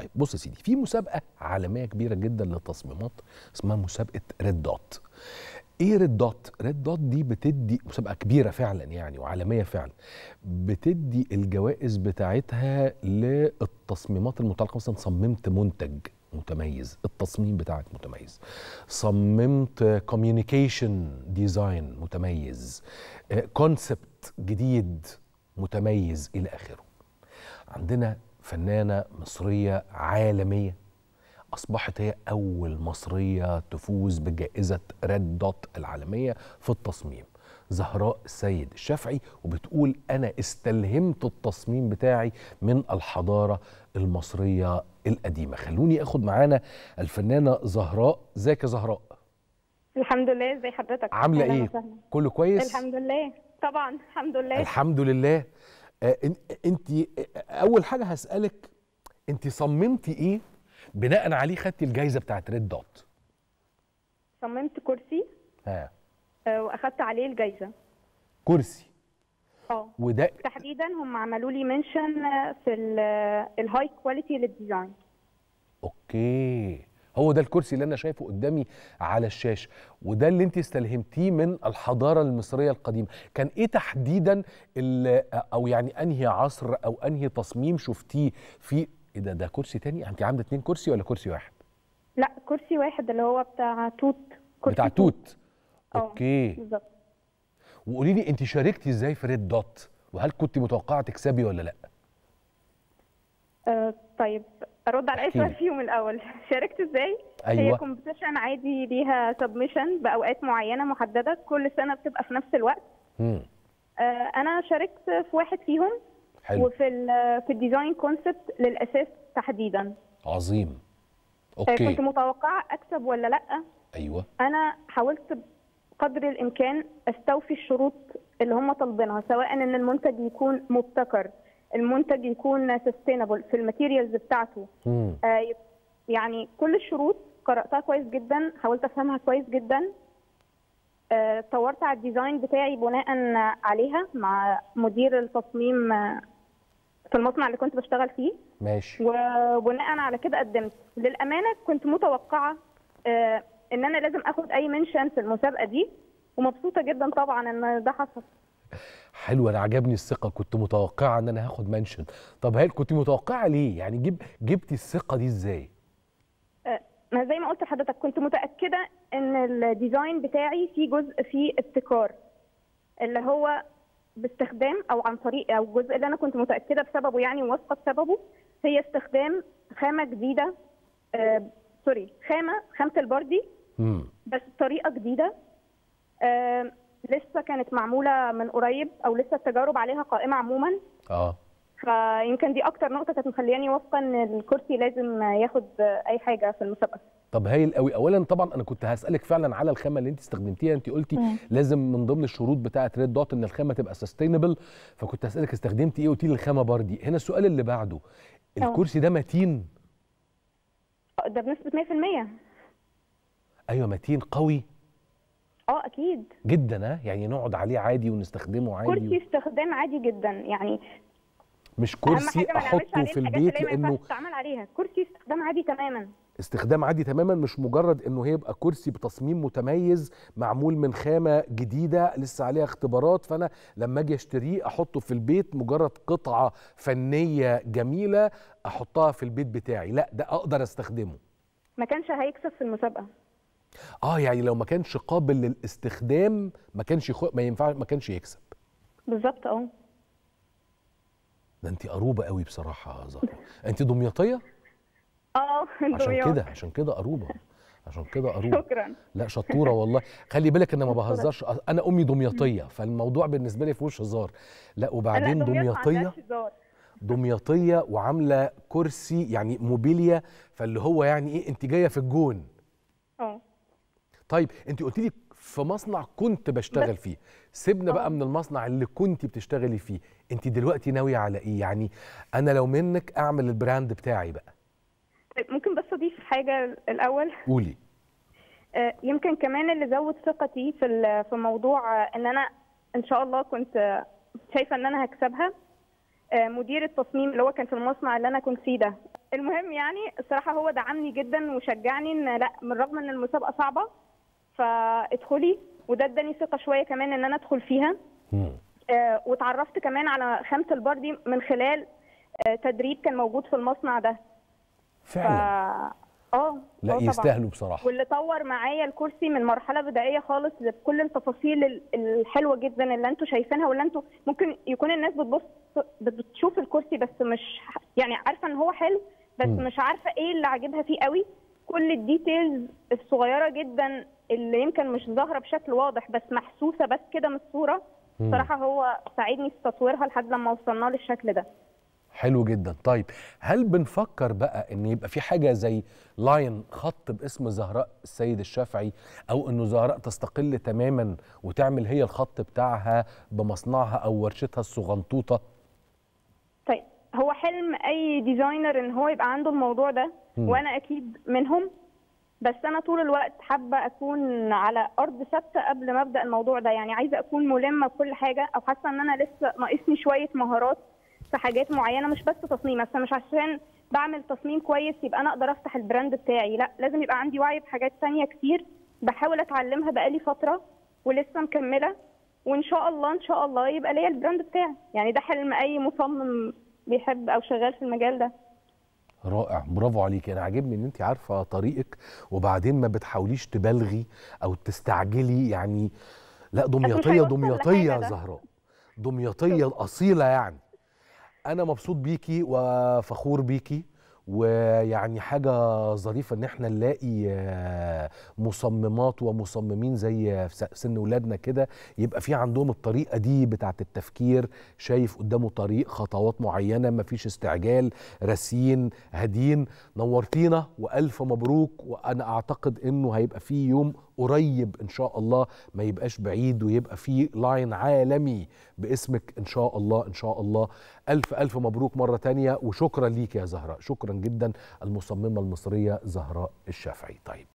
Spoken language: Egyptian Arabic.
طيب بص يا سيدي في مسابقه عالميه كبيره جدا للتصميمات اسمها مسابقه ريد دوت ايه ريد دوت ريد دوت دي بتدي مسابقه كبيره فعلا يعني وعالميه فعلا بتدي الجوائز بتاعتها للتصميمات المتعلقه مثلا صممت منتج متميز التصميم بتاعك متميز صممت كوميونيكيشن ديزاين متميز كونسبت جديد متميز الى اخره عندنا فنانه مصريه عالميه اصبحت هي اول مصريه تفوز بجائزه ريد دوت العالميه في التصميم زهراء السيد الشافعي وبتقول انا استلهمت التصميم بتاعي من الحضاره المصريه القديمه خلوني اخد معانا الفنانه زهراء ازيك يا زهراء الحمد لله ازي حضرتك عامله أهلاً ايه وسهلاً. كله كويس الحمد لله طبعا الحمد لله الحمد لله آه، إن- انت اول حاجه هسالك انت صممتي ايه بناء عليه خدتي الجائزه بتاعت ريد دوت صممت كرسي ها آه، واخدت عليه الجايزه كرسي اه وده تحديدا هم عملوا لي منشن في الهاي كواليتي للديزاين اوكي هو ده الكرسي اللي انا شايفه قدامي على الشاشه وده اللي انت استلهمتيه من الحضاره المصريه القديمه كان ايه تحديدا ال- او يعني انهي عصر او انهي تصميم شفتيه في ايه ده ده كرسي تاني انت عامله اتنين كرسي ولا كرسي واحد لا كرسي واحد اللي هو بتاع توت كرسي بتاع توت آه، اوكي بالظبط وقولي لي انت شاركتي ازاي في ريد دوت وهل كنت متوقعه تكسبي ولا لا آه، طيب ارد على اي احكيلي. سؤال فيهم الاول شاركت ازاي أيوة. هي كومبيتيشن عادي ليها سبمشن باوقات معينه محدده كل سنه بتبقى في نفس الوقت امم آه، انا شاركت في واحد فيهم حلو وفي ال- في الديزاين كونسبت للاساس تحديدا عظيم آه، اوكي كنت متوقعه اكسب ولا لا ايوه انا حاولت بقدر الامكان استوفي الشروط اللي هم طالبينها سواء ان المنتج يكون مبتكر المنتج يكون سستينابل في الماتيريالز بتاعته امم آه، ي- يعني كل الشروط قراتها كويس جدا حاولت افهمها كويس جدا آه، طورت على الديزاين بتاعي بناء عليها مع مدير التصميم آه، في المصنع اللي كنت بشتغل فيه ماشي وبناء على كده قدمت للامانه كنت متوقعه آه، ان انا لازم اخد اي منشن في المسابقه دي ومبسوطه جدا طبعا ان ده حصل حلو انا عجبني الثقه كنت متوقعه ان انا هاخد منشن طب هل كنت متوقعه ليه يعني جيب جبتي الثقه دي ازاي آه، ما زي ما قلت لحضرتك كنت متاكده ان الديزاين بتاعي فيه جزء فيه ابتكار اللي هو باستخدام او عن طريق او الجزء اللي انا كنت متاكده بسببه يعني وواثقه بسببه هي استخدام خامه جديده آه سوري خامه خامه البردي امم بس بطريقه جديده آه لسه كانت معموله من قريب او لسه التجارب عليها قائمه عموما اه فيمكن دي اكتر نقطه كانت مخلياني واثقه ان الكرسي لازم ياخد آه، اي حاجه في المسابقه طب هايل قوي اولا طبعا انا كنت هسالك فعلا على الخامه اللي انت استخدمتيها انت قلتي مم. لازم من ضمن الشروط بتاعه ريد دوت ان الخامه تبقى سستينبل فكنت هسالك استخدمتي ايه قلتي لي الخامه بردي هنا السؤال اللي بعده أه. الكرسي ده متين ده بنسبه 100% ايوه متين قوي اه اكيد جدا ها يعني نقعد عليه عادي ونستخدمه عادي كرسي استخدام عادي جدا يعني مش اهم كرسي حاجه ما نعملش احطه عليه في الحاجات البيت اللي هي ما لانه ينفعش تتعمل عليها كرسي استخدام عادي تماما استخدام عادي تماما مش مجرد انه هيبقى كرسي بتصميم متميز معمول من خامه جديده لسه عليها اختبارات فانا لما اجي اشتريه احطه في البيت مجرد قطعه فنيه جميله احطها في البيت بتاعي لا ده اقدر استخدمه ما كانش هيكسب في المسابقه اه يعني لو ما كانش قابل للاستخدام ما كانش يخو... ما ينفع ما كانش يكسب بالظبط اه ده انت قروبه قوي بصراحه يا زهره انت دمياطيه اه عشان دمياط. كده عشان كده قروبه عشان كده قروبه شكرا لا شطوره والله خلي بالك انا ما شطورة. بهزرش انا امي دمياطيه فالموضوع بالنسبه لي فيهوش هزار لا لا، وبعدين دمياط ما دمياطيه عندهاش هزار. دمياطيه وعامله كرسي يعني موبيليا فاللي هو يعني ايه انت جايه في الجون اه طيب انت قلت لي في مصنع كنت بشتغل بس- فيه سيبنا آه. بقى من المصنع اللي كنت بتشتغلي فيه انت دلوقتي ناويه على ايه يعني انا لو منك اعمل البراند بتاعي بقى طيب ممكن بس اضيف حاجه الاول قولي آه، يمكن كمان اللي زود ثقتي في ال- في موضوع آه، ان انا ان شاء الله كنت آه، شايفه ان انا هكسبها آه، مدير التصميم اللي هو كان في المصنع اللي انا كنت فيه ده المهم يعني الصراحه هو دعمني جدا وشجعني ان لا من رغم ان المسابقه صعبه فادخلي وده اداني ثقه شويه كمان ان انا ادخل فيها مم. آه، واتعرفت كمان على خامه البار دي من خلال آه، تدريب كان موجود في المصنع ده ف فعلا اه آه لا طبعاً. يستاهلوا بصراحه واللي طور معايا الكرسي من مرحله بدائيه خالص بكل التفاصيل ال- الحلوه جدا اللي انتوا شايفينها واللي انتوا ممكن يكون الناس بتبص بتشوف الكرسي بس مش يعني عارفه ان هو حلو بس مم. مش عارفه ايه اللي عاجبها فيه قوي كل الديتيلز الصغيره جدا اللي يمكن مش ظاهره بشكل واضح بس محسوسه بس كده من الصوره مم. صراحه هو ساعدني في تطويرها لحد لما وصلنا للشكل ده حلو جدا طيب هل بنفكر بقى ان يبقى في حاجه زي لاين خط باسم زهراء السيد الشافعي او انه زهراء تستقل تماما وتعمل هي الخط بتاعها بمصنعها او ورشتها الصغنطوطه طيب هو حلم اي ديزاينر ان هو يبقى عنده الموضوع ده مم. وانا اكيد منهم بس انا طول الوقت حابه اكون على ارض ثابته قبل ما ابدا الموضوع ده يعني عايزه اكون ملمه بكل حاجه او حاسه ان انا لسه ناقصني شويه مهارات في حاجات معينه مش بس تصميم بس مش عشان بعمل تصميم كويس يبقى انا اقدر افتح البراند بتاعي لا لازم يبقى عندي وعي بحاجات تانية كتير بحاول اتعلمها بقالي فتره ولسه مكمله وان شاء الله ان شاء الله يبقى ليا البراند بتاعي يعني ده حلم اي مصمم بيحب او شغال في المجال ده رائع برافو عليك انا عاجبني ان انت عارفه طريقك وبعدين ما بتحاوليش تبالغي او تستعجلي يعني لا دمياطيه هيوصل دمياطيه لحاجة يا ده. زهراء دمياطيه الاصيله يعني انا مبسوط بيكي وفخور بيكي ويعني حاجة ظريفة ان احنا نلاقي آه، مصممات ومصممين زي في س- سن ولادنا كده يبقى في عندهم الطريقة دي بتاعت التفكير شايف قدامه طريق خطوات معينة مفيش استعجال راسين هادين نورتينا والف مبروك وانا اعتقد انه هيبقى في يوم قريب ان شاء الله ما يبقاش بعيد ويبقى في لاين عالمي باسمك ان شاء الله ان شاء الله الف الف مبروك مره تانية وشكرا ليك يا زهراء شكرا جدا المصممه المصريه زهراء الشافعي طيب